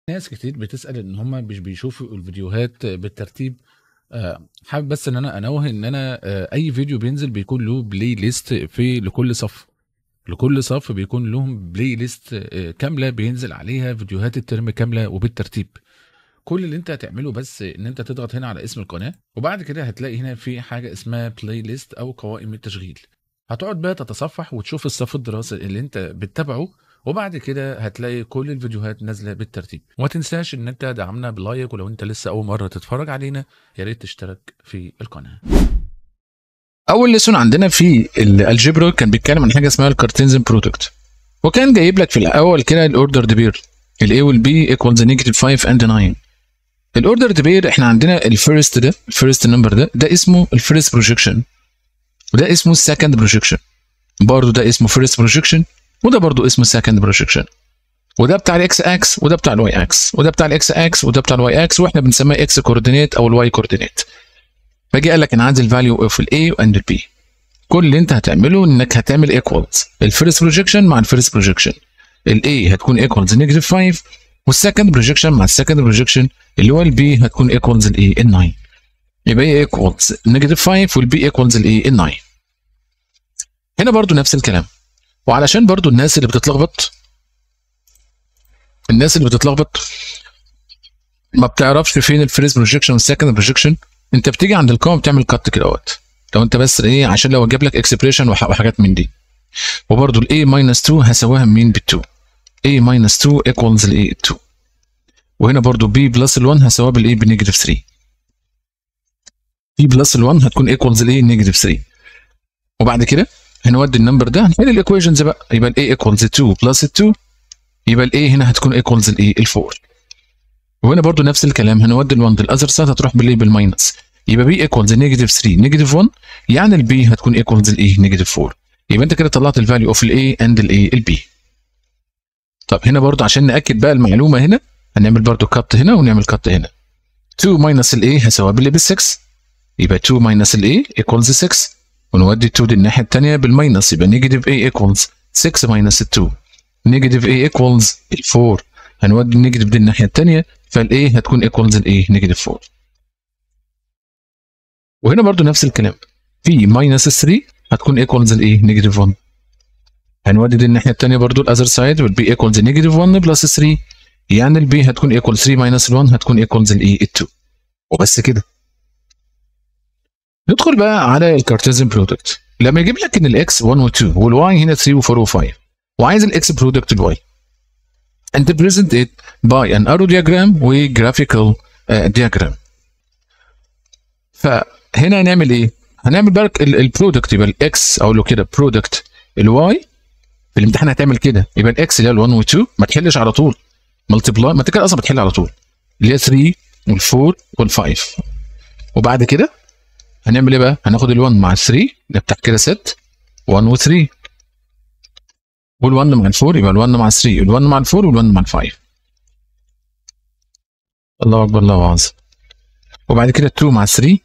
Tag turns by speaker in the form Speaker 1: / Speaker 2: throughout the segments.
Speaker 1: ناس كتير بتسأل إن هم مش بيشوفوا الفيديوهات بالترتيب آه، حابب بس إن أنا أنوه إن أنا آه، أي فيديو بينزل بيكون له بلاي ليست في لكل صف لكل صف بيكون لهم بلاي ليست آه، كاملة بينزل عليها فيديوهات الترم كاملة وبالترتيب كل اللي انت هتعمله بس ان انت تضغط هنا على اسم القناة وبعد كده هتلاقي هنا في حاجة اسمها بلاي ليست او قوائم التشغيل هتقعد بقى تتصفح وتشوف الصف الدراسي اللي انت بتتابعه وبعد كده هتلاقي كل الفيديوهات نازله بالترتيب وما تنساش ان انت دعمنا بلايك ولو انت لسه اول مره تتفرج علينا يا ريت تشترك في القناه
Speaker 2: اول ليسون عندنا في الالجبرا كان بيتكلم عن حاجه اسمها الكارتينزن برودكت وكان جايب لك في الاول كده الاوردر ديبير الاي والبي ايكوالز نيجاتيف 5 اند 9 الاوردر ديبير احنا عندنا الفيرست ده الفيرست نمبر ده ده اسمه الفيرست بروجيكشن وده اسمه السكند بروجيكشن برضه ده اسمه فيرست بروجيكشن وده برضو اسمه سكند بروجيكشن وده بتاع الاكس اكس وده بتاع الواي اكس وده بتاع الاكس اكس وده بتاع الواي اكس واحنا بنسميه اكس كوردينيت او الواي كوردينيت فجي قال لك انا عندي الفاليو اوف الاي واند البي كل اللي انت هتعمله انك هتعمل ايكوالز الفيرست بروجيكشن مع الفيرست بروجيكشن الاي هتكون ايكوالز نيجاتيف 5 والسكند بروجيكشن مع السكند بروجيكشن اللي هو البي هتكون ايكوالز الاي ال 9 يبقى ايه ايكوالز نيجاتيف 5 والبي ايكوالز الاي ال 9 هنا برضو نفس الكلام وعلشان برضو الناس اللي بتتلخبط الناس اللي بتتلخبط ما بتعرفش فين الفيرست بروجيكشن والسكند بروجيكشن انت بتيجي عند القوم بتعمل كات كده اهوت لو انت بس ايه عشان لو اجيب لك اكسبريشن وحاجات من دي وبرضو الاي ماينس 2 هساواها مين بال2 a ماينس 2 ايكوالز الاي 2 وهنا برضو b بلس ال1 هساواها بالاي بنيجاتيف 3 b بلس ال1 هتكون ايكوالز الاي نيجاتيف 3 وبعد كده هنودي النمبر ده هنحل الايكويشنز بقى يبقى الاي ايكوالز 2 بلس 2 يبقى الاي هنا هتكون ايكوالز الاي ال 4 وهنا برضو نفس الكلام هنودي ال1 للاذر سايد هتروح بالاي بالماينس يبقى بي ايكوالز نيجاتيف 3 نيجاتيف 1 يعني البي هتكون ايكوالز الاي نيجاتيف 4 يبقى انت كده طلعت الفاليو اوف الاي اند الاي البي طب هنا برضو عشان ناكد بقى المعلومه هنا هنعمل برضو كات هنا ونعمل كات هنا 2 ماينس الاي هساويها بالاي بال 6 يبقى 2 ماينس الاي ايكوالز 6 ونودي 2 دي الناحيه الثانيه بالماينس يبقى نيجاتيف a ايكوالز 6 ماينس 2 نيجاتيف a ايكوالز 4 هنودي النيجاتيف دي الناحيه الثانيه فالاي هتكون ايكوالز الاي نيجاتيف 4 وهنا برضو نفس الكلام في ماينس 3 هتكون ايكوالز الاي نيجاتيف 1 هنودي دي الناحيه الثانيه برضو الاذر سايد والبي ايكوالز نيجاتيف 1 بلس 3 يعني البي هتكون ايكوال 3 ماينس 1 هتكون ايكوالز الاي 2 وبس كده ندخل بقى على الكارتيزن برودكت لما يجيب لك ان الاكس 1 و 2 والواي هنا 3 و 4 و5 وعايز الاكس برودكت الواي انت بريزنت ات باي ان ارو دياجرام وجرافيكال دياجرام فهنا هنعمل ايه؟ هنعمل بقى البرودكت يبقى الاكس اقول له كده برودكت الواي في الامتحان هتعمل كده يبقى الاكس اللي هي ال1 و2 ما تحلش على طول ملتبلاي ما انت اصلا بتحل على طول اللي هي 3 وال4 وال5 وبعد كده هنعمل ايه بقى؟ هناخد ال1 مع ال3 نفتح كده ست 1 و3 وال1 مع ال4 يبقى ال1 مع 3 وال1 مع ال4 وال1 مع ال5 الله اكبر الله اعظم وبعد كده 2 مع 3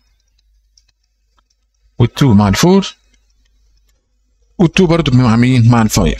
Speaker 2: وال2 مع ال4 وال2 برضه مع مين؟ مع ال5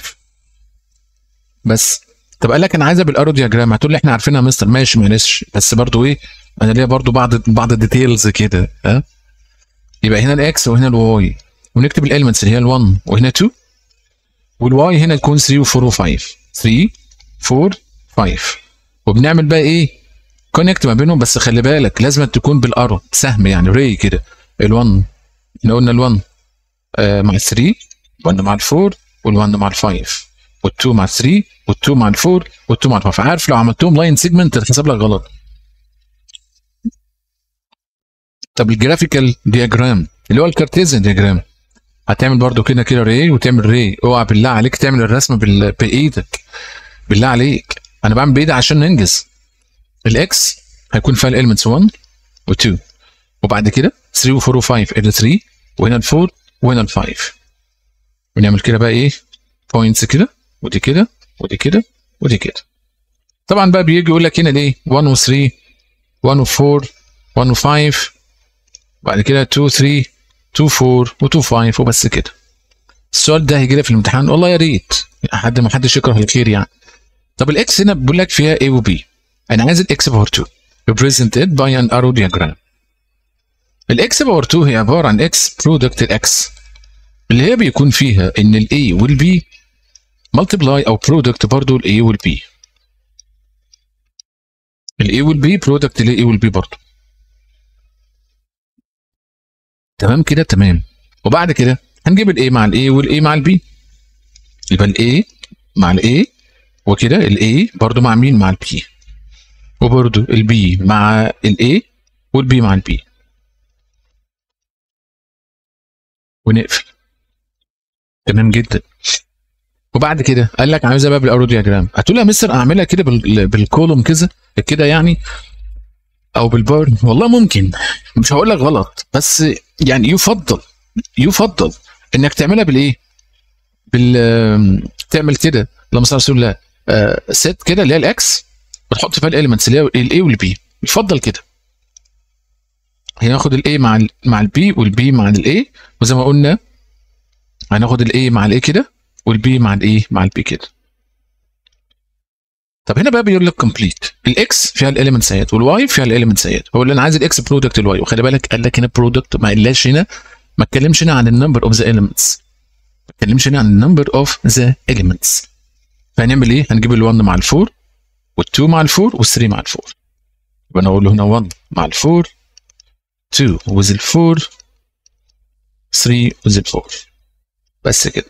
Speaker 2: بس طب قال لك انا عايزها بالارو دياجرام هتقول لي احنا عارفينها يا مستر ماشي معلش بس برضه ايه انا ليا برضه بعض بعض الديتيلز كده ها يبقى هنا الاكس وهنا الواي ونكتب الاليمنتس اللي هي ال1 وهنا 2 والواي هنا تكون 3 و4 و5 3 4 5 وبنعمل بقى ايه كونكت ما بينهم بس خلي بالك لازم تكون بالارو سهم يعني ري كده ال1 احنا قلنا ال1 آه مع 3 1 مع ال4 وال1 مع ال5 وال2 مع 3 وال2 مع ال4 وال2 مع ال5 عارف لو عملتهم لاين سيجمنت تتحسب لك غلط طب الجرافيكال دياجرام اللي هو الكارتيزن دياجرام هتعمل برضو كده كده ري وتعمل ري اوعى بالله عليك تعمل الرسمه بال... بايدك بالله عليك انا بعمل بايدي عشان ننجز الاكس هيكون فيها الاليمنتس 1 و2 وبعد كده 3 و4 و5 ادي 3 وهنا ال4 وهنا ال5 ونعمل كده بقى ايه بوينتس كده ودي كده ودي كده ودي كده طبعا بقى بيجي يقول لك هنا ليه 1 و3 1 و4 1 و5 بعد كده 2 3 2 4 و2 5 وبس كده السؤال ده هيجي لك في الامتحان والله يا ريت حد ما حدش يكره الخير يعني طب الاكس هنا بيقول لك فيها A و B انا عايز الاكس باور 2 represented by an arrow diagram الاكس باور 2 هي عباره عن اكس برودكت الاكس اللي هي بيكون فيها ان الاي والبي multiply او برودكت برضه الاي والبي الاي والبي برودكت الاي والبي برضه تمام كده تمام وبعد كده هنجيب الاي مع الاي والاي مع البي يبقى الاي مع الاي وكده الاي برضه مع مين مع البي وبرضه البي مع الاي والبي مع البي ونقفل تمام جدا وبعد كده قال لك عايزها بقى بالارو دياجرام هتقول يا مستر اعملها كده بال- بالكولوم كده كده يعني او بالبارن والله ممكن مش هقول لك غلط بس يعني يفضل يفضل انك تعملها بالايه بال تعمل كده اللهم صل على رسول الله آه، ست كده اللي هي الاكس وتحط فيها الاليمنتس اللي هي الاي والبي يفضل كده هناخد الاي مع ال مع البي والبي مع الاي وزي ما قلنا هناخد الاي مع الاي كده والبي مع الايه مع البي كده طب هنا بقى بيقول لك كومبليت الاكس فيها الاليمنتس اهيت والواي فيها الاليمنتس اهيت هو اللي انا عايز الاكس برودكت الواي وخلي بالك قال لك هنا برودكت ما قالش هنا ما اتكلمش هنا عن النمبر اوف ذا اليمنتس ما اتكلمش هنا عن النمبر اوف ذا اليمنتس فهنعمل ايه هنجيب ال1 مع ال4 وال2 مع ال4 وال3 مع ال4 يبقى انا اقول له هنا 1 مع ال4 2 with ال4 3 with ال4 بس كده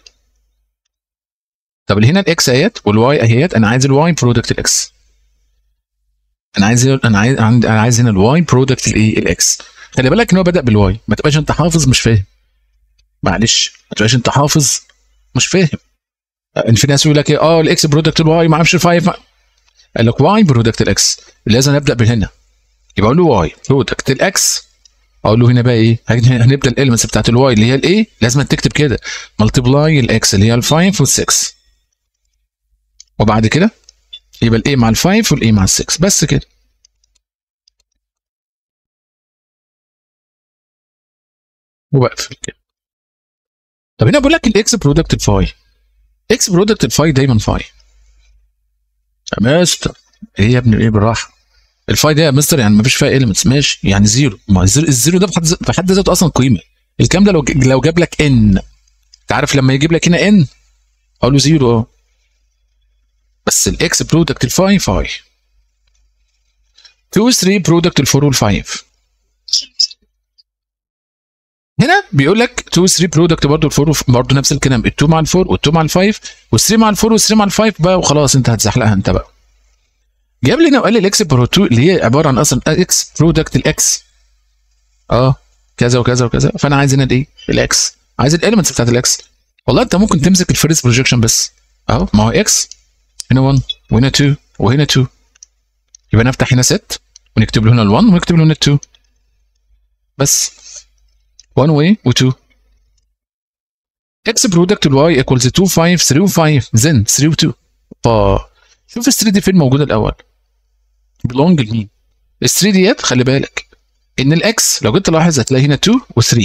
Speaker 2: طب اللي هنا الاكس اهيت والواي اهيت انا عايز الواي برودكت الاكس انا عايز انا عايز عند- انا عايز هنا الواي برودكت الايه الاكس خلي بالك ان هو بدا بالواي ما تبقاش انت حافظ مش فاهم معلش ما تبقاش انت حافظ مش فاهم ان في ناس يقول لك ايه اه الاكس برودكت الواي ما اعرفش الفايف قال لك واي برودكت الاكس لازم ابدا بالهنا يبقى اقول له واي برودكت الاكس اقول له هنا بقى ايه هن- هنبدا الاليمنتس بتاعت الواي اللي هي الايه لازم تكتب كده ملتبلاي الاكس اللي هي ال5 وال6 وبعد كده يبقى الاي مع ال5 والاي مع ال6 بس كده وبقفل كده طب هنا بقول لك الاكس برودكت الفاي اكس برودكت الفاي دايما فاي يا مستر ايه يا ابني ايه بالراحه الفاي ده يا مستر يعني ما فيش فيها اليمنتس ماشي يعني زيرو ما الزيرو, الزيرو ده في حد في حد ذاته اصلا قيمه الكلام ده لو ج- لو جاب لك ان انت عارف لما يجيب لك هنا ان اقول له زيرو اه بس الاكس برودكت الفاي فاي 2 3 برودكت الفور والفايف هنا بيقول لك 2 3 برودكت برضه الفور برضه نفس الكلام ال2 مع الفور وال2 مع الفايف وال3 مع الفور وال3 مع الفايف بقى وخلاص انت هتزحلقها انت بقى جاب لي هنا وقال لي الاكس برو 2 اللي هي عباره عن اصلا اكس برودكت الاكس اه كذا وكذا وكذا فانا عايز هنا الايه الاكس عايز الاليمنتس بتاعت الاكس والله انت ممكن تمسك الفيرست بروجيكشن بس اهو ما هو اكس هنا 1 وهنا 2 وهنا 2 يبقى نفتح هنا ست ونكتب له هنا ال1 ونكتب له هنا ال2 بس 1 way و2 x برودكت الواي equals 2 5 3 و5 then 3 و2 ف شوف ال 3 دي فين موجوده الاول belong لمين ال 3 ديت خلي بالك ان الاكس لو جيت تلاحظ هتلاقي هنا 2 و3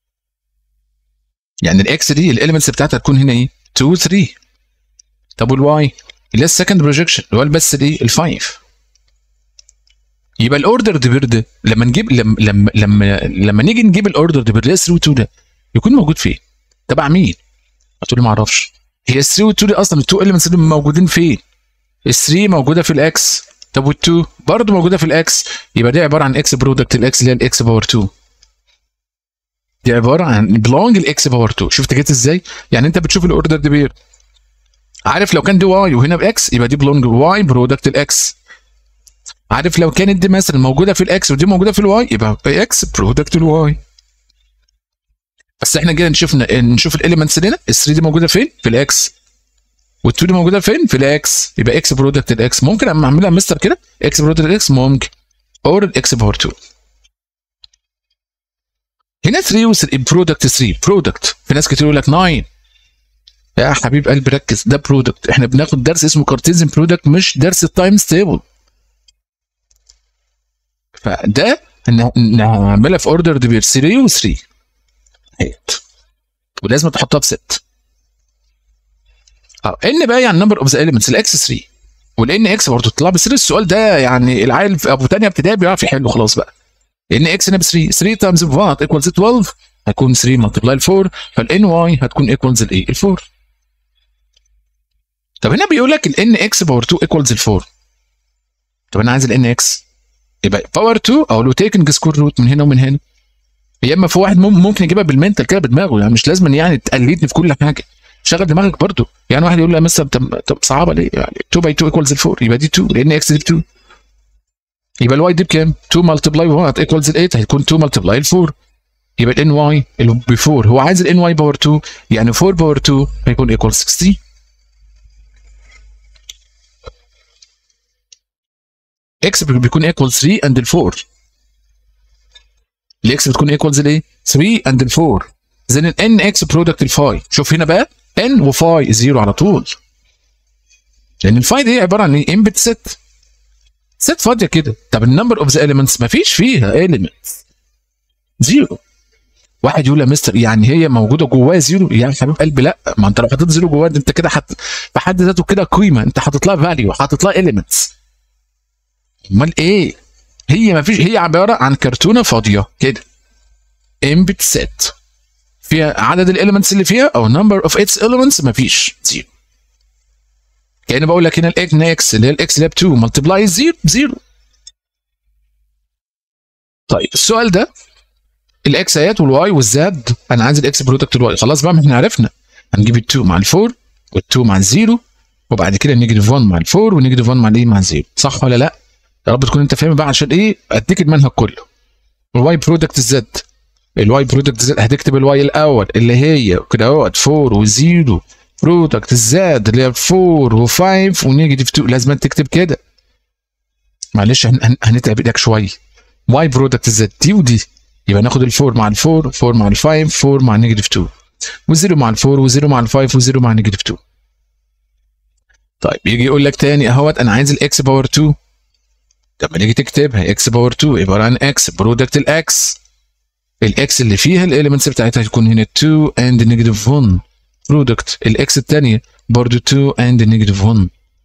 Speaker 2: يعني الاكس دي الاليمنتس بتاعتها هتكون هنا ايه 2 و 3 طب والواي اللي هي السكند بروجيكشن اللي هو بس الايه الفايف يبقى الاوردر ديبير ده لما نجيب لما لما لما, لما نيجي نجيب الاوردر ديبير اللي هي 3 و 2 ده يكون موجود فين؟ تبع مين؟ هتقول لي ما اعرفش هي 3 و 2 دي اصلا التو اليمنتس دول موجودين فين؟ ال 3 موجوده في الاكس طب وال 2 برضه موجوده في الاكس يبقى دي عباره عن اكس برودكت الاكس اللي هي الاكس باور 2 دي عباره عن بلونج الاكس باور 2 شفت جيت ازاي؟ يعني انت بتشوف الاوردر ديبير عارف لو كان دي واي وهنا باكس يبقى دي بلونج واي برودكت الاكس عارف لو كانت دي مثلا موجوده في الاكس ودي موجوده في الواي يبقى اكس برودكت الواي بس احنا جينا نشوف نشوف الاليمنتس هنا ال 3 دي موجوده فين في الاكس وال2 دي موجوده فين في الاكس يبقى اكس برودكت الاكس ممكن اما اعملها مستر كده اكس برودكت الاكس ممكن اور الاكس باور 2 هنا 3 و برودكت 3 برودكت في ناس كتير يقول لك 9 يا حبيب قلبي ركز ده برودكت احنا بناخد درس اسمه كارتيزن برودكت مش درس التايم ستيبل فده نعملها في اوردر ديبير 3 و3 هيت ولازم تحطها في ست اه ان بقى يعني نمبر اوف ذا اليمنتس الاكس 3 والان اكس برضه تطلع ب 3 السؤال ده يعني العيل في ابو تانية ابتدائي بيعرف يحله خلاص بقى ان اكس هنا ب 3 3 تايمز وات ايكوالز 12 هيكون 3 ملتبلاي 4 فالان واي هتكون ايكوالز الايه؟ ال 4 طب هنا بيقول لك الان اكس باور 2 ايكوالز ال 4 طب انا عايز الان اكس يبقى باور 2 اقول له تيكنج سكور روت من هنا ومن هنا يا اما في واحد مم- ممكن يجيبها بالمنتال كده بدماغه يعني مش لازم يعني تقلدني في كل حاجه شغل دماغك برضو يعني واحد يقول لي يا مستر طب طب صعبه ليه يعني 2 باي 2 ايكوالز 4 يبقى دي 2 لان اكس دي 2 يبقى الواي دي بكام 2 ملتبلاي وات ايكوالز 8 هيكون 2 ملتبلاي 4 يبقى الان واي اللي ب 4 هو عايز الان واي باور 2 يعني 4 باور 2 هيكون ايكوال 16 اكس بيكون ايكوال 3 اند ال 4 الاكس بتكون ايكوالز لايه 3 اند ال 4 زين الان اكس برودكت الفاي شوف هنا بقى ان وفاي زيرو على طول لان الفاي دي عباره عن ايه امبت ست ست فاضيه كده طب النمبر اوف ذا اليمنتس مفيش فيها اليمنتس زيرو واحد يقول يا مستر يعني هي موجوده جواها زيرو يا حبيب قلبي لا ما انت لو حطيت زيرو جواها ده انت كده حط في حد ذاته كده قيمه انت حاطط لها فاليو حاطط لها اليمنتس امال ايه هي ما فيش هي عباره عن كرتونه فاضيه كده امبت سيت فيها عدد الاليمنتس اللي فيها او نمبر اوف اتس اليمنتس ما فيش زيرو كأني بقول لك هنا الاكس اكس اللي هي الاكس اللي هي ب 2 ملتبلاي زيرو زيرو طيب السؤال ده الاكس ايات والواي والزد انا عايز الاكس برودكت الواي خلاص بقى ما احنا عرفنا هنجيب ال2 مع ال4 وال2 مع الزيرو وبعد كده نيجاتيف 1 مع ال4 ونيجاتيف 1 مع الايه مع الزيرو صح ولا لا؟ يا رب تكون انت فاهم بقى عشان ايه اديك المنهج كله الواي برودكت الزد الواي برودكت الزد هتكتب الواي الاول اللي هي كده اهوت 4 و0 برودكت الزد اللي هي 4 و5 ونيجاتيف 2 لازم تكتب كده معلش هن- هن- هنتعب ايدك شويه واي برودكت الزد دي ودي يبقى ناخد ال4 مع ال4 4 مع ال5 4 مع نيجاتيف 2 و0 مع ال4 و0 مع ال5 و0 مع نيجاتيف 2 طيب يجي يقول لك تاني اهوت انا عايز الاكس باور 2 لما نيجي تكتبها اكس باور 2 عباره عن اكس برودكت الاكس الاكس اللي فيها الاليمنتس بتاعتها هتكون هنا 2 اند نيجاتيف 1 برودكت الاكس الثانيه برضه 2 اند نيجاتيف 1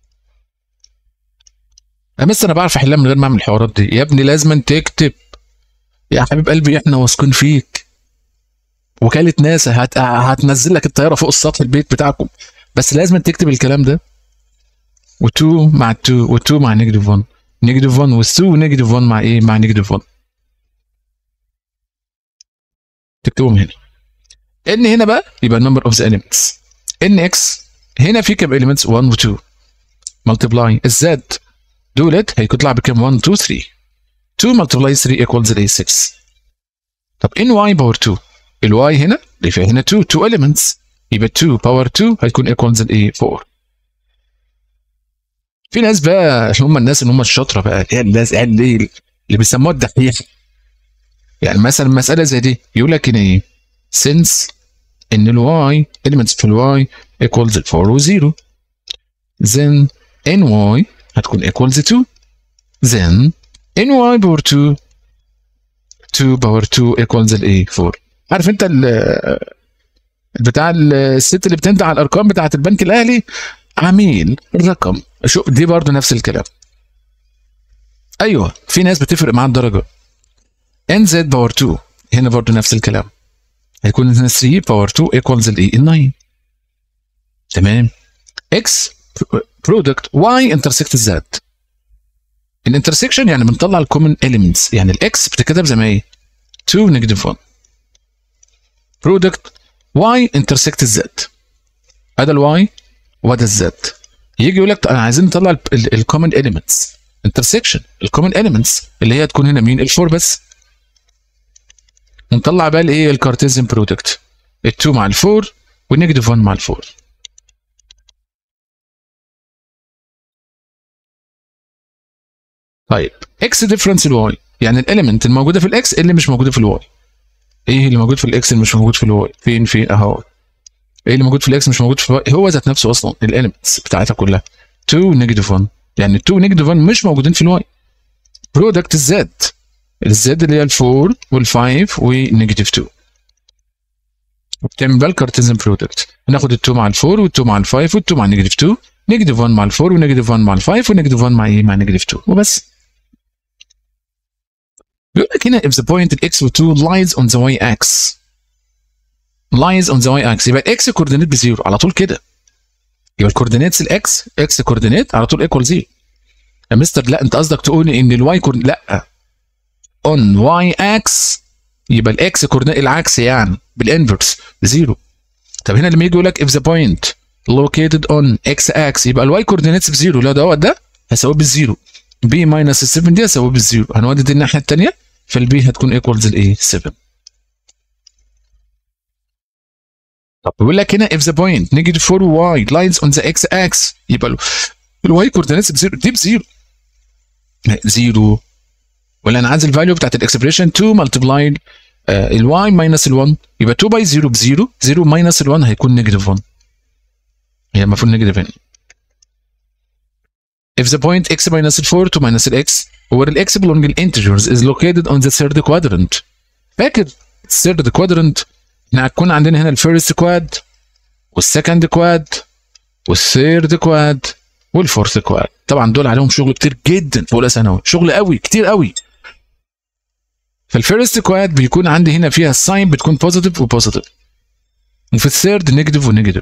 Speaker 2: بس انا بعرف احلها من غير ما اعمل الحوارات دي يا ابني لازم تكتب يا حبيب قلبي احنا واثقين فيك وكالة ناسا هت... هتنزل لك الطيارة فوق السطح البيت بتاعكم بس لازم تكتب الكلام ده و2 مع 2 و2 مع نيجاتيف 1 نيجاتيف 1 و2 ونيجاتيف 1 مع ايه؟ مع نيجاتيف 1 تكتبهم هنا ان هنا بقى يبقى النمبر اوف ذا elements ان اكس هنا في كام elements 1 و2 ملتبلاي الزد دولت هيطلع بكام 1 2 3 2 ملتبلاي 3 equals ال 6 طب ان واي باور 2 الواي هنا اللي فيها هنا 2 2 elements يبقى 2 باور 2 هيكون equals ال ايه 4 في ناس بقى اللي هم الناس اللي هم الشاطره بقى اللي هي الناس اللي اللي بيسموها الدحيح يعني مثلا مساله زي دي يقول لك ان ايه since ان الواي elements في الواي equals ال 4 و 0 then ny هتكون equals 2 then ny باور 2 2 باور 2 equals الايه 4 عارف انت ال بتاع الست اللي بتندع على الارقام بتاعت البنك الاهلي عميل الرقم شوف دي برضو نفس الكلام ايوه في ناس بتفرق معاها الدرجه ان زد باور 2 هنا برضو نفس الكلام هيكون هنا 3 باور 2 equals الايه 9 تمام اكس برودكت واي انترسكت زد الانترسكشن يعني بنطلع الكومن اليمنتس يعني الاكس بتتكتب زي ما هي 2 نيجاتيف 1 برودكت واي انترسكت زد هذا الواي وده الزد يجي يقول لك انا عايزين نطلع الكومن اليمنتس انترسكشن الكومن اليمنتس اللي هي تكون هنا مين الفور بس ونطلع بقى الايه الكارتيزيان برودكت ال2 مع ال4 والنيجاتيف 1 مع ال4 طيب اكس ديفرنس الواي يعني الاليمنت الموجوده في الاكس اللي مش موجوده في الواي ايه اللي موجود في الاكس اللي مش موجود في الواي فين فين اهو ايه اللي موجود في الاكس مش موجود في الواي هو ذات نفسه اصلا الاليمنتس بتاعتها كلها 2 نيجاتيف 1 يعني 2 نيجاتيف 1 مش موجودين في الواي برودكت الزد الزد اللي هي ال4 وال5 ونيجاتيف 2 وبتعمل بقى الكارتيزن برودكت هناخد ال2 مع ال4 وال2 مع ال5 وال2 مع النيجاتيف 2 نيجاتيف 1 مع ال 4 ونيجاتيف 1 مع ال 5 ونيجاتيف 1 مع ايه مع نيجاتيف 2 وبس بيقول لك هنا if the point x و 2 lies on the y axis lies on the y axis يبقى الاكس كوردينيت بزيرو على طول كده يبقى الكوردينيتس الاكس اكس كوردينيت على طول ايكوال زيرو يا مستر لا انت قصدك تقول ان الواي كورد لا on y axis يبقى الاكس كوردينيت العكس يعني بالانفرس بزيرو طب هنا لما يجي يقول لك if the point located on x axis يبقى الواي كوردينيتس بزيرو لا دوت ده هساويه بالزيرو b ماينس ال 7 دي هساويه بالزيرو هنودي الناحيه الثانيه فالبي هتكون ايكوالز الايه 7 طب بيقول لك هنا if the point negative 4y lies on the x axis يبقى الواي كوردينيتس بزيرو دي بزيرو زيرو ولا انا عايز الفاليو بتاعت الاكسبريشن 2 ملتبلاي الواي ماينس ال1 يبقى 2 باي 0 بزيرو 0 ماينس ال1 هيكون نيجاتيف 1 هي المفروض نيجاتيف هنا if the point x minus 4 to minus x where the x belonging integers is located on the third quadrant فاكر third quadrant احنا هتكون عندنا هنا الفيرست كواد والسكند كواد والثيرد كواد والفورث كواد طبعا دول عليهم شغل كتير جدا في اولى ثانوي شغل قوي كتير قوي فالفيرست كواد بيكون عندي هنا فيها الساين بتكون بوزيتيف وبوزيتيف وفي الثيرد نيجاتيف ونيجاتيف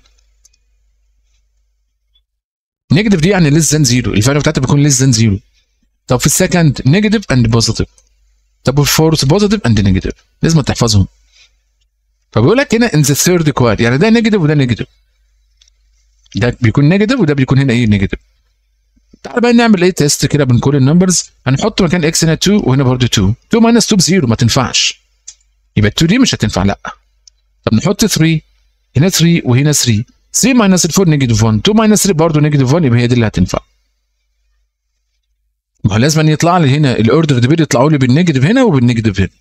Speaker 2: نيجاتيف دي يعني ليس ذان زيرو الفاليو بتاعتها بيكون ليس ذان زيرو طب في السكند نيجاتيف اند بوزيتيف طب والفورث بوزيتيف اند نيجاتيف لازم تحفظهم فبيقول لك هنا ان ذا ثيرد كواد يعني ده نيجاتيف وده نيجاتيف ده بيكون نيجاتيف وده بيكون هنا ايه نيجاتيف تعال بقى نعمل ايه تيست كده بين كل النمبرز هنحط مكان اكس هنا 2 وهنا برضه 2 2 ماينس 2 بزيرو ما تنفعش يبقى 2 دي مش هتنفع لا طب نحط 3 هنا 3 وهنا 3 3 ماينس 4 نيجاتيف 1 2 ماينس 3 برضه نيجاتيف 1 يبقى هي دي اللي هتنفع ما هو لازم يطلع لي هنا الاوردر دي يطلعوا لي بالنيجاتيف هنا وبالنيجاتيف هنا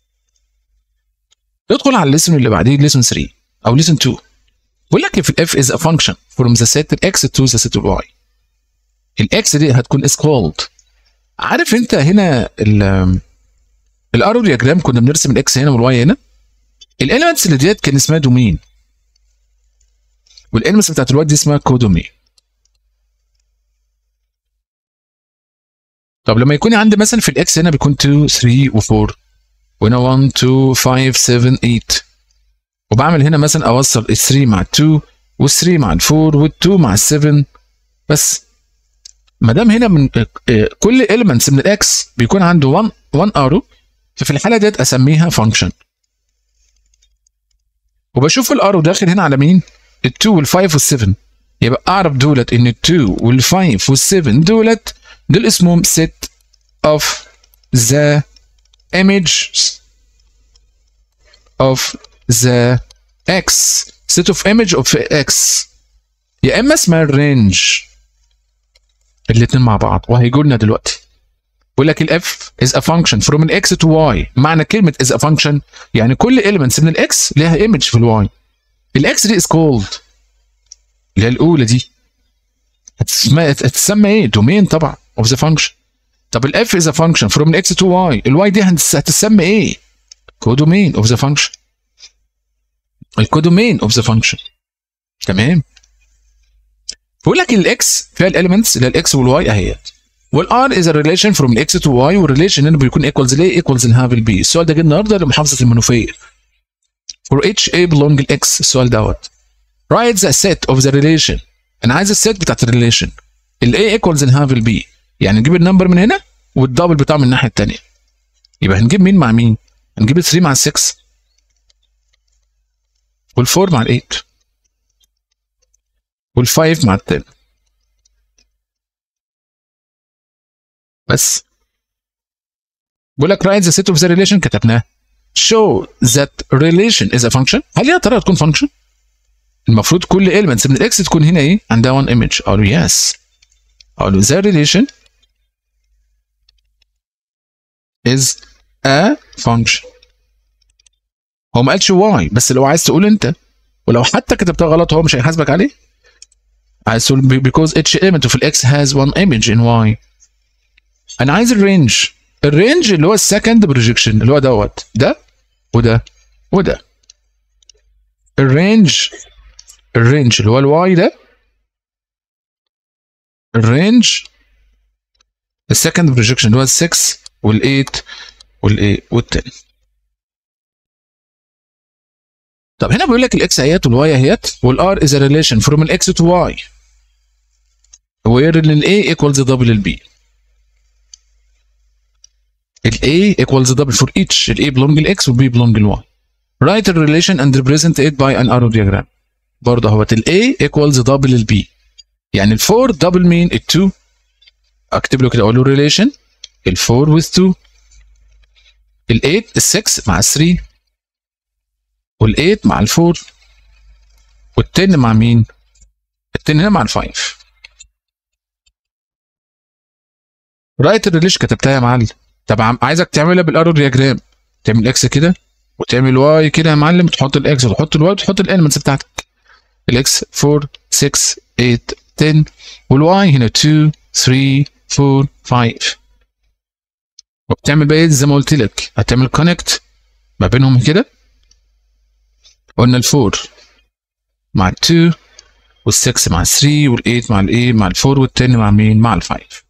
Speaker 2: ندخل على الليسن اللي بعديه ليسن 3 او ليسن 2 بيقول لك if f is a function from the set x to the set y الاكس دي هتكون is called عارف انت هنا الارو دياجرام كنا بنرسم الاكس هنا والواي هنا الاليمنتس اللي ديت كان اسمها دومين والاليمنتس بتاعت الواي دي اسمها كودومين طب لما يكون عندي مثلا في الاكس هنا بيكون 2 3 و4 وهنا 1 2 5 7 8 وبعمل هنا مثلا اوصل ال 3 مع ال 2 وال 3 مع ال 4 وال 2 مع ال 7 بس ما دام هنا من كل elements من الاكس بيكون عنده 1 1 ارو ففي الحاله ديت اسميها فانكشن وبشوف الارو داخل هنا على مين؟ ال 2 وال 5 وال 7 يبقى اعرف دولت ان ال 2 وال 5 وال 7 دولت دول اسمهم set of the images of the x set of image of x يا اما اسمها الرينج الاثنين مع بعض وهيجوا لنا دلوقتي بيقول لك الاف is a function from an x to y معنى كلمه is a function يعني كل elements من الاكس ليها image في الواي الاكس دي is called اللي هي الاولى دي هتسمى هتسمى ايه دومين طبعا of the function طب الاف is a function from an x to y الواي دي هتسمى ايه كودومين of the function الكودومين of the function تمام بيقول لك الاكس فيها الاليمنتس اللي هي الاكس والواي اهيت والار از ريليشن فروم الاكس تو واي والريليشن هنا بيكون ايكوالز ليه ايكوالز الهاف البي السؤال ده جه النهارده لمحافظه المنوفيه for each a belong الاكس السؤال دوت write the set of the relation انا عايز السيت بتاعت الريليشن الاي ايكوالز الهاف البي يعني نجيب النمبر من هنا والدبل بتاعه من الناحيه الثانيه يبقى هنجيب مين مع مين هنجيب ال 3 مع ال 6 وال4 مع ال 8 وال5 مع ال 10 بس بقول لك write the set of the relation كتبناه show that relation is a function هل يا ترى تكون function؟ المفروض كل elements من الاكس تكون هنا ايه؟ عندها one image اقول له yes اقول له the relation is a function هو ما قالش why بس لو عايز تقول انت ولو حتى كتبتها غلط هو مش هيحاسبك عليه عايز تقول because each element of الاكس has one image in y انا عايز الرينج الرينج اللي هو السكند بروجيكشن اللي هو دوت ده وده وده الرينج الرينج اللي هو الواي ده الرينج السكند بروجيكشن اللي هو ال 6 وال 8 والايه وال 10 طب هنا بيقول لك الاكس اهيت والواي اهيت والار از ريليشن فروم الاكس تو واي وير الاي ايكوالز دبل البي الاي ايكوالز دبل فور ايتش الاي belong الاكس والبي belong الواي write the relation and represent it by an arrow diagram برضه اهوت الاي ايكوالز دبل البي يعني الفور دبل مين ال2 اكتب له كده اقول له ريليشن ال4 with 2 ال8 ال6 مع ال3 وال8 مع ال4 وال10 مع مين؟ ال10 هنا مع ال5 رايت الريليشن كتبتها يا معلم طب عم- عايزك تعملها بالارو دياجرام تعمل اكس كده وتعمل واي كده يا معلم تحط الاكس وتحط الواي وتحط الاليمنتس بتاعتك الاكس 4 6 8 10 والواي هنا 2 3 4 5 وبتعمل بقى ايه زي ما قلت لك هتعمل كونكت ما بينهم كده قلنا الفور مع التو والسكس مع الثري والايت مع الايه مع الفور والتن مع مين مع الفايف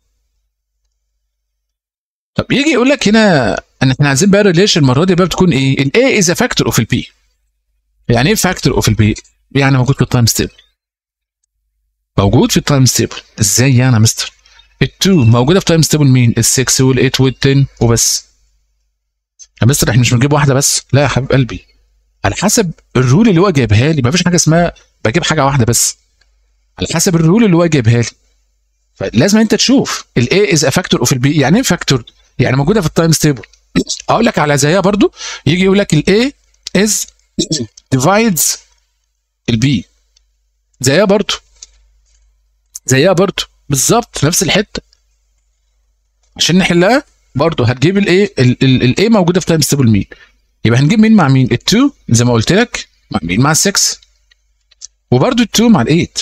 Speaker 2: طب يجي يقول لك هنا ان احنا عايزين بقى ريليشن المره دي بقى بتكون ايه الاي از فاكتور اوف البي يعني ايه فاكتور اوف البي يعني موجود في التايم ستيبل موجود في التايم ستيبل ازاي يعني يا مستر ال2 موجوده في تايم ستيبل مين ال6 وال8 وال10 وبس يا مستر احنا مش بنجيب واحده بس لا يا حبيب قلبي على حسب الرول اللي هو جايبها لي مفيش حاجه اسمها بجيب حاجه واحده بس على حسب الرول اللي هو جايبها لي فلازم انت تشوف الاي از ا فاكتور اوف البي يعني ايه فاكتور يعني موجوده في التايم ستيبل اقول لك على زيها برضو يجي يقول لك الاي از ديفايدز البي زيها برضو زيها برضو بالظبط نفس الحته عشان نحلها برضو هتجيب الايه الاي موجوده في تايم ستيبل مين يبقى هنجيب مين مع مين ال2 زي ما قلت لك مع مين مع ال6 وبرضو ال2 مع ال8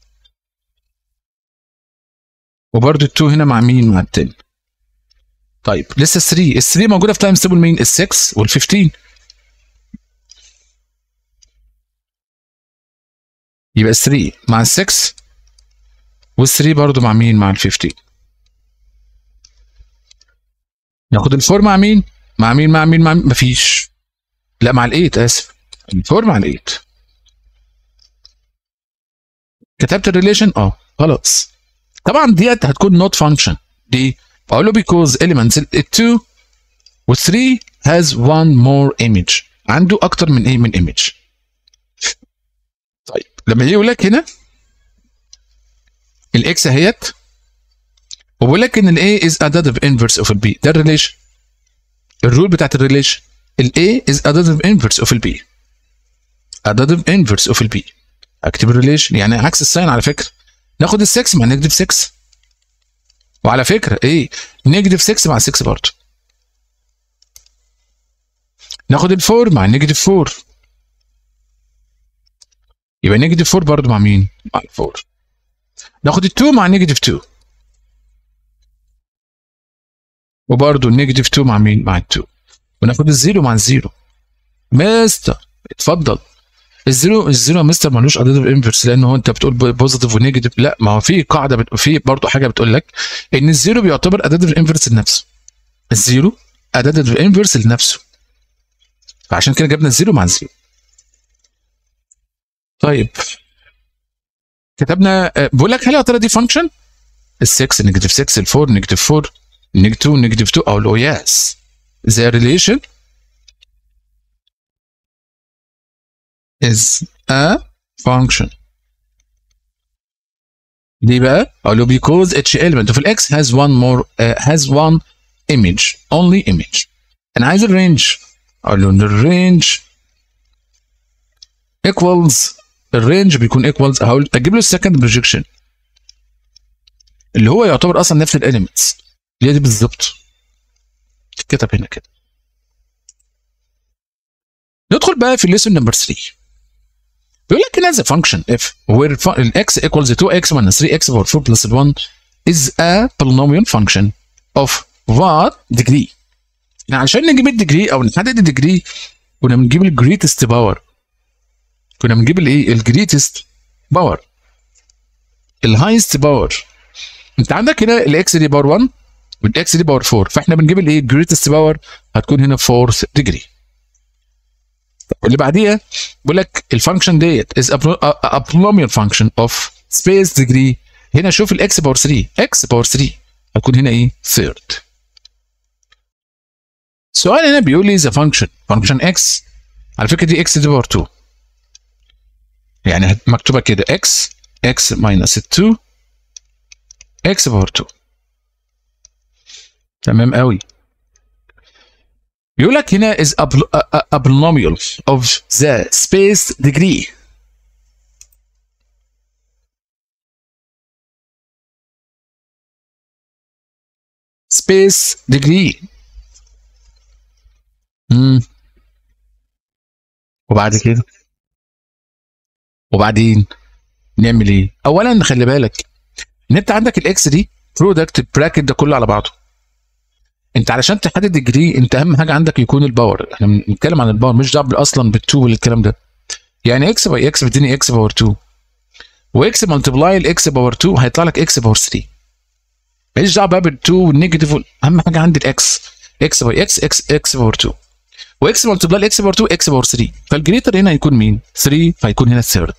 Speaker 2: وبرضو ال2 هنا مع مين مع ال10 طيب لسه 3 ال3 موجوده في تايم ستيبل مين ال6 وال15 يبقى 3 مع ال6 وال3 برضو مع مين مع ال15 ناخد الفور مع مين مع مين مع مين مع مين مفيش لا مع الايت اسف الفور مع الايت كتبت الريليشن اه خلاص طبعا ديت هتكون نوت فانكشن دي بقول له because elements ال 2 و 3 has one more image عنده اكتر من ايه من image طيب لما يجي يقول لك هنا الاكس اهيت وبيقول لك ان الاي از additive inverse of البي ده الريليشن الرول بتاعت الريليشن الاي از additive inverse of البي additive inverse of البي اكتب الريليشن يعني عكس الساين على فكره ناخد ال6 مع نيجاتيف 6 وعلى فكره ايه نيجاتيف 6 مع 6 برضه ناخد ال4 مع نيجاتيف 4 يبقى نيجاتيف 4 برضه مع مين؟ مع ال4 ناخد ال2 مع نيجاتيف 2 وبرضه النيجاتيف 2 مع مين؟ مع ال2 وناخد الزيرو مع الزيرو مستر اتفضل الزيرو الزيرو يا مستر ملوش اديتيف انفرس لان هو انت بتقول بوزيتيف ونيجاتيف لا ما هو في قاعده بت... في برضه حاجه بتقول لك ان الزيرو بيعتبر اديتيف انفرس لنفسه الزيرو اديتيف انفرس لنفسه فعشان كده جبنا الزيرو مع الزيرو طيب كتبنا آه، بقول لك هل يا ترى دي فانكشن ال 6 نيجاتيف 6 ال 4 نيجاتيف 4 نيجاتيف 2 نيجاتيف 2 اقول له يس the relation is a function ليه بقى؟ اقول له because each element of x has one more uh, has one image only image انا عايز الرينج اقول له ان الرينج equals الرينج بيكون equals هقول اجيب له السكند بروجيكشن اللي هو يعتبر اصلا نفس الاليمنتس اللي هي دي بالظبط تتكتب هنا كده ندخل بقى في الليسون نمبر 3 بيقول لك هنا the function if where fu- ال x equals 2x minus 3x over 4 plus 1 is a polynomial function of what degree يعني عشان نجيب الديجري او نحدد الديجري كنا بنجيب الجريتست باور كنا بنجيب الايه الجريتست باور الهايست باور انت عندك هنا الاكس دي باور 1 والاكس دي باور 4 فاحنا بنجيب الايه جريتست باور هتكون هنا 4 ديجري واللي بعديها بيقول لك الفانكشن ديت از a polynomial function of space degree هنا شوف الاكس باور 3 اكس باور 3 هتكون هنا ايه third السؤال هنا بيقول لي the function function x على فكره دي x دي باور 2 يعني مكتوبه كده x x minus 2 x باور 2 تمام قوي يقول لك هنا is a, a, a polynomial of the space degree space degree امم وبعد كده وبعدين نعمل ايه اولا خلي بالك ان انت عندك الاكس دي برودكت براكت ده كله على بعضه انت علشان تحدد ديجري انت اهم حاجه عندك يكون الباور احنا بنتكلم عن الباور مش دعوه اصلا بالتو والكلام ده يعني اكس باي اكس بيديني اكس باور 2 واكس ملتبلاي الاكس باور 2 هيطلع لك اكس باور 3 ماليش دعوه بقى بال2 والنيجاتيف اهم حاجه عندي الاكس اكس باي اكس اكس اكس باور 2 واكس ملتبلاي الاكس باور 2 اكس باور 3 فالجريتر هنا هيكون مين 3 فهيكون هنا الثيرد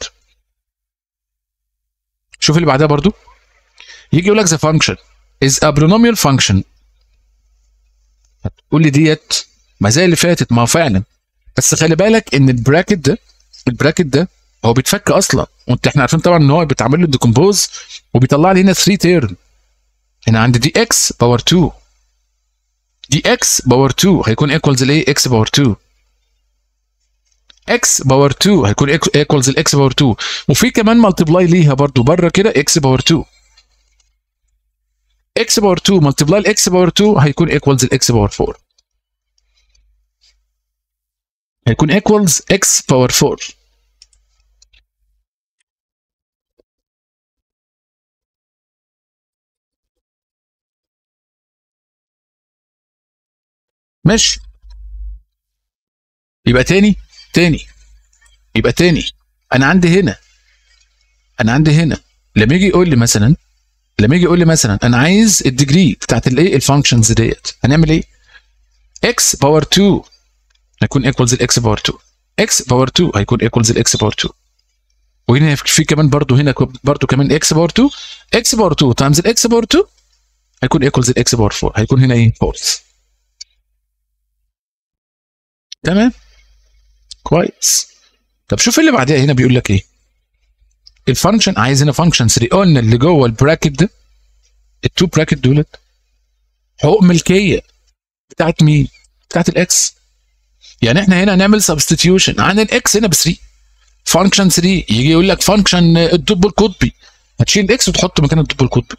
Speaker 2: شوف اللي بعدها برضو يجي يقول لك the function is a polynomial function هتقول لي ديت ما زي اللي فاتت ما هو فعلا بس خلي بالك ان البراكت ده البراكت ده هو بيتفك اصلا وانت احنا عارفين طبعا ان هو بيتعمل له ديكومبوز وبيطلع لي هنا 3 تيرم هنا عندي دي اكس باور 2 دي اكس باور 2 هيكون ايكوالز لايه اكس باور 2 اكس باور 2 هيكون ايكوالز الاكس باور 2 وفي كمان ملتبلاي ليها برضو بره كده اكس باور 2 اكس باور 2 ملتبلاي الاكس باور 2 هيكون ايكوالز الاكس باور 4 هيكون ايكوالز اكس باور 4 ماشي يبقى تاني تاني يبقى تاني انا عندي هنا انا عندي هنا لما يجي يقول لي مثلا لما يجي يقول لي مثلا انا عايز الديجري بتاعت الايه الفانكشنز ديت هنعمل ايه اكس باور 2 هيكون ايكوالز الاكس باور 2 اكس باور 2 هيكون ايكوالز الاكس باور 2 وهنا في كمان برضو هنا برضو كمان اكس باور 2 اكس باور 2 تايمز الاكس باور 2 هيكون ايكوالز الاكس باور 4 هيكون هنا ايه فولس تمام كويس طب شوف اللي بعديها هنا بيقول لك ايه الفانكشن عايز هنا فانكشن 3 قلنا اللي جوه البراكت ده التو براكت دولت حقوق ملكيه بتاعت مين؟ بتاعت الاكس يعني احنا هنا هنعمل سبستيتيوشن عن الاكس هنا ب 3 فانكشن 3 يجي يقول لك فانكشن الدب القطبي هتشيل اكس وتحط مكان الدب القطبي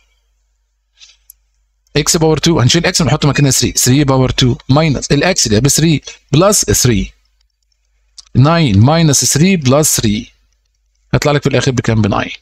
Speaker 2: اكس باور 2 هنشيل اكس ونحط مكانها 3 3 باور 2 ماينس الاكس ده ب 3 بلس 3 9 ماينس 3 بلس 3 هيطلع لك في الاخر بكام ب 9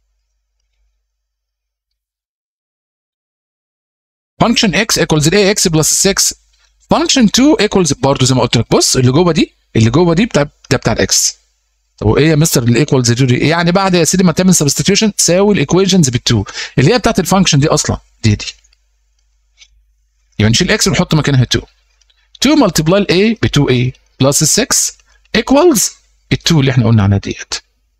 Speaker 2: فانكشن اكس ايكوالز الاي اكس بلس 6 فانكشن 2 ايكوالز برضه زي ما قلت لك بص اللي جوه دي اللي جوه دي بتاع ده بتاع الاكس طب وايه يا مستر الايكوالز دي يعني بعد يا سيدي ما تعمل سبستيتيوشن تساوي الايكويشنز بال2 اللي هي بتاعت الفانكشن دي اصلا دي دي يبقى نشيل اكس ونحط مكانها 2 2 ملتبلاي الاي ب 2a بلس 6 ايكوالز ال 2 اللي احنا قلنا عنها ديت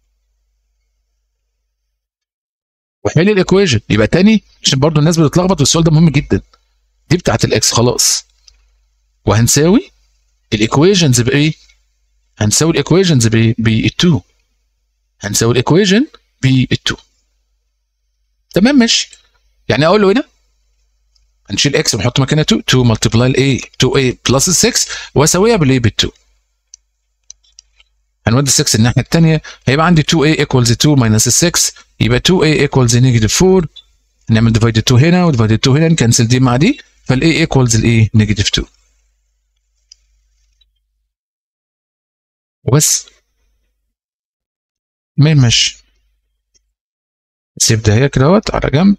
Speaker 2: وحل الايكويشن يبقى تاني عشان برضو الناس بتتلخبط والسؤال ده مهم جدا دي بتاعت الاكس خلاص وهنساوي الايكويشنز بايه؟ هنساوي الايكويشنز ب ب 2 هنساوي الايكويشن ب 2 تمام ماشي يعني اقول له هنا هنشيل اكس ونحط مكانها 2 2 ملتبلاي الاي 2a بلس 6 واساويها بالايه ب 2 هنودي 6 الناحيه الثانيه هيبقى عندي 2a ايكوالز 2 ماينس 6 يبقى 2a ايكوالز نيجاتيف 4 نعمل ديفايد 2 هنا وديفايد 2 هنا نكنسل دي مع دي فالاي ايكوالز الايه نيجاتيف 2 وبس ما ماشي سيب ده هي كدهوت على جنب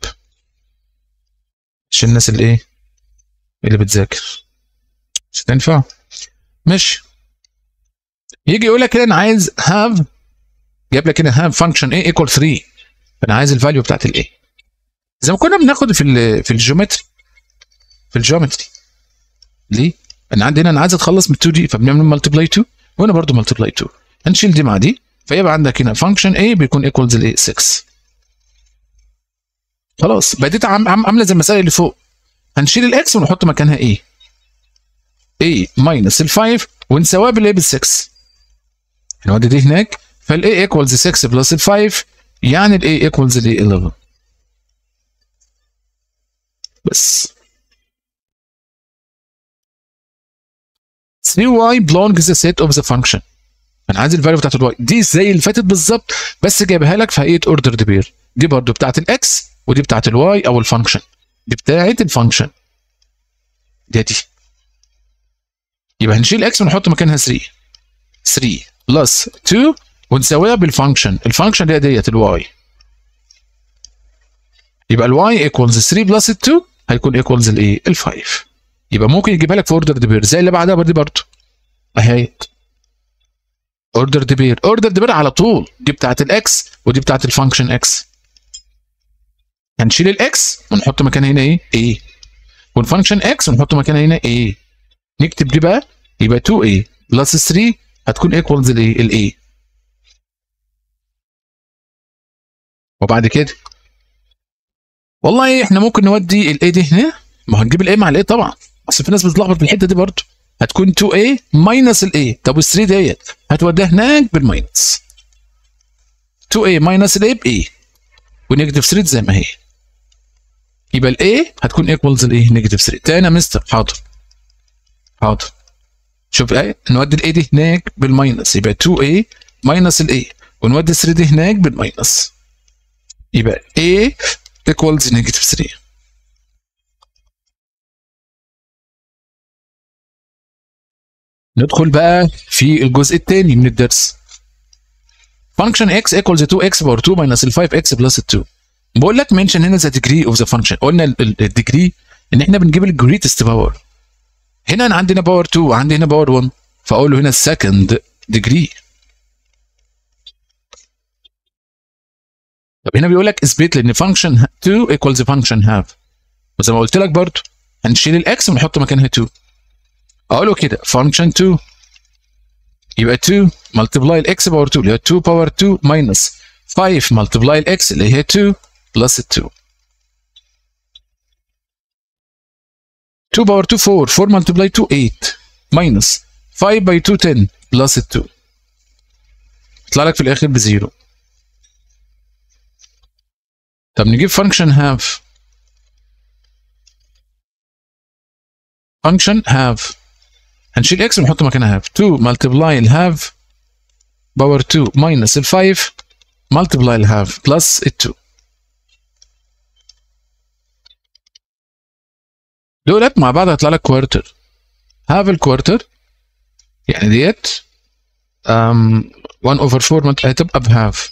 Speaker 2: عشان الناس اللي ايه اللي بتذاكر مش هتنفع ماشي يجي يقول لك كده انا عايز هاف جاب لك هنا هاف فانكشن ايه ايكوال 3 فانا عايز الفاليو بتاعت الايه زي ما كنا بناخد في ال في الجيومتري في الجيومتري ليه؟ انا عندي هنا انا عايز اتخلص من 2 دي فبنعمل ملتبلاي 2 وهنا برضه ملتبلاي 2 هنشيل دي مع دي فيبقى عندك هنا فانكشن A بيكون ايكوالز لايه 6 خلاص بديت عم عم عامله زي المسائل اللي فوق هنشيل الاكس ونحط مكانها A A ماينس ال 5 ونساويها بالايه بال 6 هنودي دي هناك فال A ايكوالز 6 بلس ال 5 يعني ال A ايكوالز ل 11 بس 3y belongs the set of the function انا عايز الفاليو بتاعت الواي دي زي اللي فاتت بالظبط بس جايبها لك في هيئه اوردر بير دي برضو بتاعت الاكس ودي بتاعت الواي او الفانكشن دي بتاعت الفانكشن دي دي يبقى هنشيل اكس ونحط مكانها 3 3 بلس 2 ونساويها بالفانكشن الفانكشن اللي هي ديت الواي يبقى الواي ايكوالز 3 بلس 2 هيكون ايكوالز الايه ال 5 يبقى ممكن يجيبها لك في اوردر ديبير زي اللي بعدها دي برضه اهي اوردر ديبير اوردر ديبير على طول دي بتاعت الاكس ودي بتاعت الفانكشن اكس هنشيل الاكس ونحط مكانها هنا ايه ايه والفانكشن اكس ونحط مكانها هنا ايه نكتب دي بقى يبقى 2a بلس 3 هتكون ايكوالز لايه الايه وبعد كده والله احنا ممكن نودي الاي دي هنا ما هنجيب الاي مع الاي طبعا اصل في ناس بتتلخبط في الحته دي برضه هتكون 2a ماينس الاي طب وال3 ديت هتوديها هناك بالماينس 2a ماينس الاي بايه ونيجاتيف 3 زي ما هي يبقى الاي هتكون ايكوالز الايه نيجاتيف 3 تاني يا مستر حاضر حاضر شوف ايه نودي الاي دي هناك بالماينس يبقى 2a ماينس الاي ونودي 3 دي هناك بالماينس يبقى a equals نيجاتيف 3 ندخل بقى في الجزء الثاني من الدرس function x equals 2x باور 2 minus ال 5x plus 2 بقول لك منشن هنا the degree of the function قلنا الديجري ان احنا بنجيب الجريتست باور هنا انا عندي هنا باور 2 وعندي هنا باور 1 فاقول له هنا second degree طب هنا بيقول لك اثبت لي ان function 2 equals function half وزي ما قلت لك برضه هنشيل الاكس ونحط مكانها 2 اقول له كده function 2 يبقى 2 multiply الاكس باور 2 اللي هي 2 باور 2 minus 5 multiply الاكس اللي هي 2 plus 2 2 باور 2 4 4 multiply 2 8 minus 5 by 2 10 plus 2 يطلع لك في الاخر بزيرو طب نجيب function have function have هنشيل x ونحط مكانها have 2 multiply ال have باور 2 minus ال 5 multiply ال have plus ال 2 دولت مع بعض هيطلع لك كوارتر have الكوارتر يعني ديت um, 1 over 4 هتبقى بهاف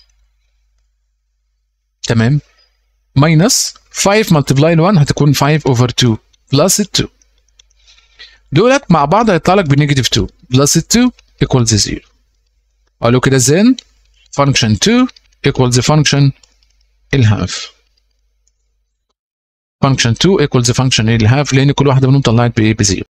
Speaker 2: تمام minus 5 multiply ال 1 هتكون 5 over 2 plus ال 2 دولت مع بعض هيطلع لك بنيجاتيف 2 بلس 2 equals 0 قالوا كده then function 2 equals function الهاف function 2 equals function الهاف لان كل واحده منهم طلعت بايه بزيرو